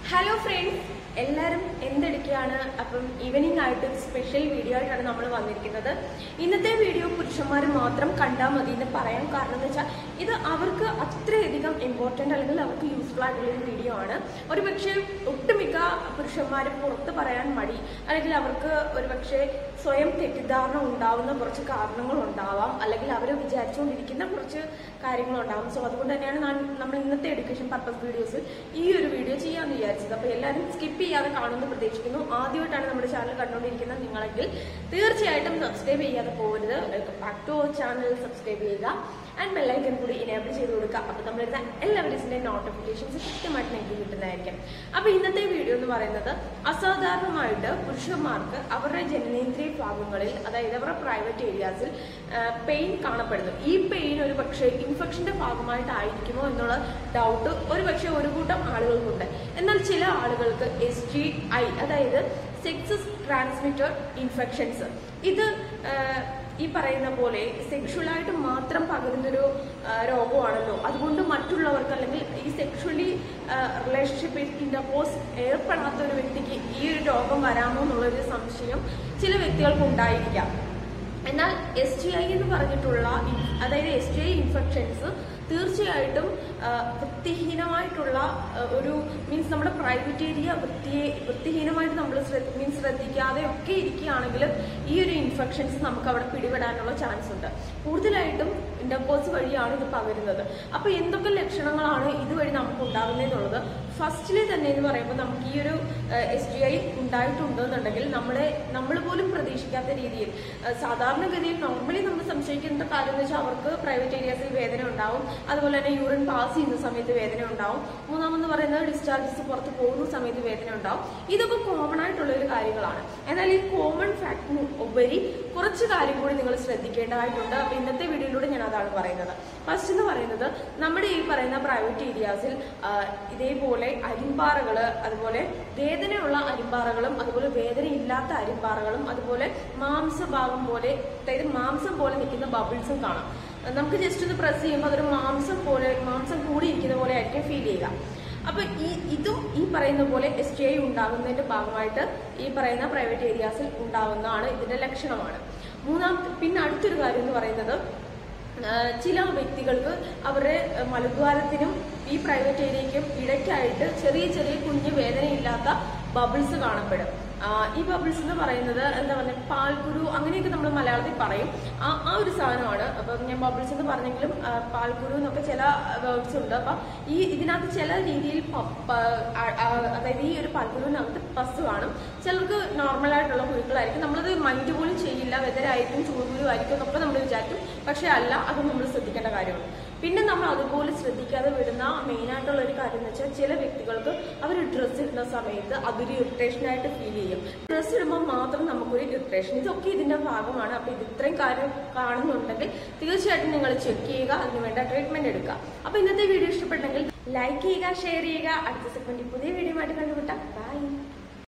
hello friends എല്ലാവരും എന്തെടുക്കുകയാണ് അപ്പം evening ആയിട്ട് സ്പെഷ്യൽ വീഡിയോ ആയിട്ടാണ് നമ്മൾ വന്നിരിക്കുന്നത് ഇന്നത്തെ വീഡിയോ പുരുഷന്മാർ മാത്രം കണ്ടാൽ മതി എന്ന് പറയാൻ കാരണം എന്ന് വെച്ചാൽ ഇത് അവർക്ക് അത്രയധികം ഇമ്പോർട്ടൻ്റ് അല്ലെങ്കിൽ അവർക്ക് യൂസ്ഫുൾ ആയിട്ടുള്ള ഒരു വീഡിയോ ആണ് ഒരു പക്ഷേ ഒട്ടുമിക്ക പുരുഷന്മാരും പുറത്ത് പറയാൻ മടി അല്ലെങ്കിൽ അവർക്ക് ഒരു പക്ഷേ സ്വയം തെറ്റിദ്ധാരണ ഉണ്ടാവുന്ന കുറച്ച് കാരണങ്ങൾ ഉണ്ടാവാം അല്ലെങ്കിൽ അവർ വിചാരിച്ചുകൊണ്ടിരിക്കുന്ന കുറച്ച് കാര്യങ്ങളുണ്ടാവും സോ അതുകൊണ്ട് തന്നെയാണ് ഞാൻ നമ്മൾ ഇന്നത്തെ എഡ്യൂക്കേഷൻ പർപ്പസ് വീഡിയോസ് ഈ ഒരു വീഡിയോ ചെയ്യാമെന്ന് വിചാരിച്ചത് അപ്പോൾ എല്ലാവരും സ്കിപ്പ് ചെയ്യാതെ കാണുമെന്ന് പ്രതീക്ഷിക്കുന്നു ആദ്യമായിട്ടാണ് നമ്മുടെ ചാനൽ കണ്ടുകൊണ്ടിരിക്കുന്നത് നിങ്ങളെങ്കിൽ തീർച്ചയായിട്ടും സബ്സ്ക്രൈബ് ചെയ്യാതെ പോകരുത് welcome back to our channel subscribe ചെയ്യുക ആൻഡ് ബെല്ലൈക്കൻ കൂടി ഇനേബിൾ ചെയ്ത് കൊടുക്കുക അപ്പോൾ നമ്മളിരുന്ന എല്ലാ വീഡിയോസിന്റെ നോട്ടിഫിക്കേഷൻസ് കൃത്യമായിട്ട് നിങ്ങൾക്ക് കിട്ടുന്നതായിരിക്കും അപ്പോൾ ഇന്നത്തെ വീഡിയോ എന്ന് പറയുന്നത് അസാധാരണമായിട്ട് പുരുഷന്മാർക്ക് അവരുടെ ജനനേന്ദ്രിയ ഭാഗങ്ങളിൽ അതായത് അവരുടെ പ്രൈവറ്റ് ഏരിയാസിൽ പെയിൻ കാണപ്പെടുന്നു ഈ പെയിൻ ഒരു പക്ഷേ ഇൻഫെക്ഷന്റെ ഭാഗമായിട്ടായിരിക്കുമോ എന്നുള്ള ഡൗട്ട് ഒരു പക്ഷേ ഒരു കൂട്ടം ആളുകൾക്കുണ്ട് എന്നാൽ ചില ആളുകൾക്ക് എസ് ജി ഐ അതായത് സെക്സസ് ട്രാൻസ്മിറ്റർ ഇൻഫെക്ഷൻസ് ഇത് ആ, ഈ പറയുന്ന പോലെ സെക്ഷുവലായിട്ട് മാത്രം പകരുന്നൊരു ആ, രോഗമാണല്ലോ അതുകൊണ്ട് മറ്റുള്ളവർക്ക് അല്ലെങ്കിൽ ഈ സെക്ഷുവലി റിലേഷൻഷിപ്പ് ഇന്റർപോസ് ഏർപ്പെടാത്ത ഒരു വ്യക്തിക്ക് ഈ ഒരു രോഗം വരാമോ എന്നുള്ളൊരു സംശയം ചില വ്യക്തികൾക്ക് ഉണ്ടായിരിക്കാം എന്നാൽ എസ് ടി ഐ എന്ന് പറഞ്ഞിട്ടുള്ള ഇൻ- അതായത് എസ് ടി ഐ ഇൻഫെക്ഷൻസ് തീർച്ചയായിട്ടും ആ, വൃത്തിഹീനമായിട്ടുള്ള ആ, ഒരു മീൻസ് നമ്മുടെ പ്രൈവറ്റ് ഏരിയ വൃത്തിയെ വൃത്തിഹീനമായിട്ട് നമ്മൾ മീൻസ് ശ്രദ്ധിക്കാതെ ഒക്കെ ഇരിക്കുകയാണെങ്കിൽ ഈ ഒരു ഇൻഫെക്ഷൻസ് നമുക്ക് അവിടെ പിടിപെടാനുള്ള ചാൻസ് ഉണ്ട് കൂടുതലായിട്ടും ഇന്റർപോസ് വഴിയാണ് ഇത് പകരുന്നത് അപ്പൊ എന്തൊക്കെ ലക്ഷണങ്ങളാണ് ഇതുവഴി നമുക്ക് ഉണ്ടാകുന്നതെന്നുള്ളത് ഫസ്റ്റിലെ തന്നെ എന്ന് പറയുമ്പോൾ നമുക്ക് ഈ ഒരു എസ് ഡി ഐ ഉണ്ടായിട്ടുണ്ടെന്നുണ്ടെങ്കിൽ നമ്മളെ നമ്മൾ പോലും പ്രതീക്ഷിക്കാത്ത രീതിയിൽ ആ, സാധാരണഗതിയിൽ നോർമലി നമ്മൾ സംശയിക്കുന്ന കാര്യം എന്ന് വെച്ചാൽ അവർക്ക് പ്രൈവറ്റ് ഏരിയാസിൽ വേദന ഉണ്ടാവും അതുപോലെ തന്നെ യൂറിൻ പാസ് ചെയ്യുന്ന സമയത്ത് വേദന ഉണ്ടാവും മൂന്നാമെന്ന് പറയുന്നത് ഡിസ്ചാർജസ് പുറത്ത് പോകുന്ന സമയത്ത് വേദന ഉണ്ടാവും ഇതൊക്കെ കോമൺ ആയിട്ടുള്ള ഒരു കാര്യങ്ങളാണ് എന്നാൽ ഈ കോമൺ ഫാക്ടിന് ഉപരി കുറച്ച് കാര്യം കൂടി നിങ്ങൾ ശ്രദ്ധിക്കേണ്ടതായിട്ടുണ്ട് അപ്പൊ ഇന്നത്തെ വീഡിയോയിലൂടെ ഞാൻ അതാണ് പറയുന്നത് ഫസ്റ്റ് എന്ന് പറയുന്നത് നമ്മുടെ ഈ പറയുന്ന പ്രൈവറ്റ് ഏരിയാസിൽ ഇതേപോലെ അരിമ്പാറകള് അതുപോലെ വേദനയുള്ള അരിമ്പാറകളും അതുപോലെ വേദനയില്ലാത്ത അരിമ്പാറകളും അതുപോലെ മാംസഭാഗം പോലെ അതായത് മാംസം പോലെ നിൽക്കുന്ന ബബിൾസും കാണാം നമുക്ക് ജസ്റ്റ് ഒന്ന് പ്രസ് ചെയ്യുമ്പോൾ അതൊരു മാംസം പോലെ മാംസം കൂടിയിരിക്കുന്ന പോലെ ആയിരിക്കും ഫീൽ ചെയ്യുക അപ്പൊ ഈ ഇതും ഈ പറയുന്ന പോലെ എസ് ടി ഐ ഉണ്ടാകുന്നതിന്റെ ഭാഗമായിട്ട് ഈ പറയുന്ന പ്രൈവറ്റ് ഏരിയാസിൽ ഉണ്ടാകുന്നതാണ് ഇതിന്റെ ലക്ഷണമാണ് മൂന്നാമത്തെ പിന്നെ അടുത്തൊരു കാര്യം എന്ന് പറയുന്നത് ആ, ചില വ്യക്തികൾക്ക് അവരുടെ ആ, മലദ്വാരത്തിനും ഈ പ്രൈവറ്റ് ഏരിയയ്ക്കും ഇടയ്ക്കായിട്ട് ചെറിയ ചെറിയ കുഞ്ഞു വേദനയില്ലാത്ത ബബിൾസ് കാണപ്പെടും ആ, ഈ ബബിൾസ് എന്ന് പറയുന്നത് എന്താ പറയുക പാൽക്കുരു അങ്ങനെയൊക്കെ നമ്മൾ മലയാളത്തിൽ പറയും ആ ആ ഒരു സാധനമാണ് അപ്പം ഞാൻ ബബിൾസ് എന്ന് പറഞ്ഞെങ്കിലും ആ, പാൽക്കുരു എന്നൊക്കെ ചില വേർഡ്സ് ഉണ്ട് അപ്പം ഈ ഇതിനകത്ത് ചില രീതിയിൽ പ- പ- ആ- ആ- അതായത് ഈ ഒരു പാൽക്കുരുവിനകത്ത് പസ് കാണും ചിലർക്ക് നോർമൽ ആയിട്ടുള്ള കുരുക്കളായിരിക്കും നമ്മളത് മൈൻഡ് പോലും ചെയ്യില്ല വെതരായിരിക്കും ചൂടുകുരു ആയിരിക്കും എന്നൊക്കെ നമ്മൾ വിചാരിക്കും പക്ഷെ അല്ല അത് നമ്മൾ ശ്രദ്ധിക്കേണ്ട കാര്യമാണ് പിന്നെ നമ്മൾ അതുപോലെ ശ്രദ്ധിക്കാതെ വിടുന്ന മെയിൻ ആയിട്ടുള്ള ഒരു കാര്യം എന്ന് വെച്ചാൽ ചില വ്യക്തികൾക്ക് അവർ ഡ്രസ്സ് ഇടുന്ന സമയത്ത് അതൊരു ഇറിറ്റേഷൻ ആയിട്ട് ഫീൽ ചെയ്യും ഡ്രസ്സ് ഇടുമ്പോൾ മാത്രം നമുക്കൊരു ഇറിറ്റേഷൻ ഇതൊക്കെ ഇതിന്റെ ഭാഗമാണ് അപ്പൊ ഇത് ഇത്രയും കാര്യം കാണുന്നുണ്ടെങ്കിൽ തീർച്ചയായിട്ടും നിങ്ങൾ ചെക്ക് ചെയ്യുക അതിന് വേണ്ട ട്രീറ്റ്മെന്റ് എടുക്കുക അപ്പൊ ഇന്നത്തെ വീഡിയോ ഇഷ്ടപ്പെട്ടെങ്കിൽ ലൈക്ക് ചെയ്യുക ഷെയർ ചെയ്യുക അടുത്ത സെക്കൻഡിൽ പുതിയ വീഡിയോ ആയിട്ട് കണ്ടുപിട്ടാം ബൈ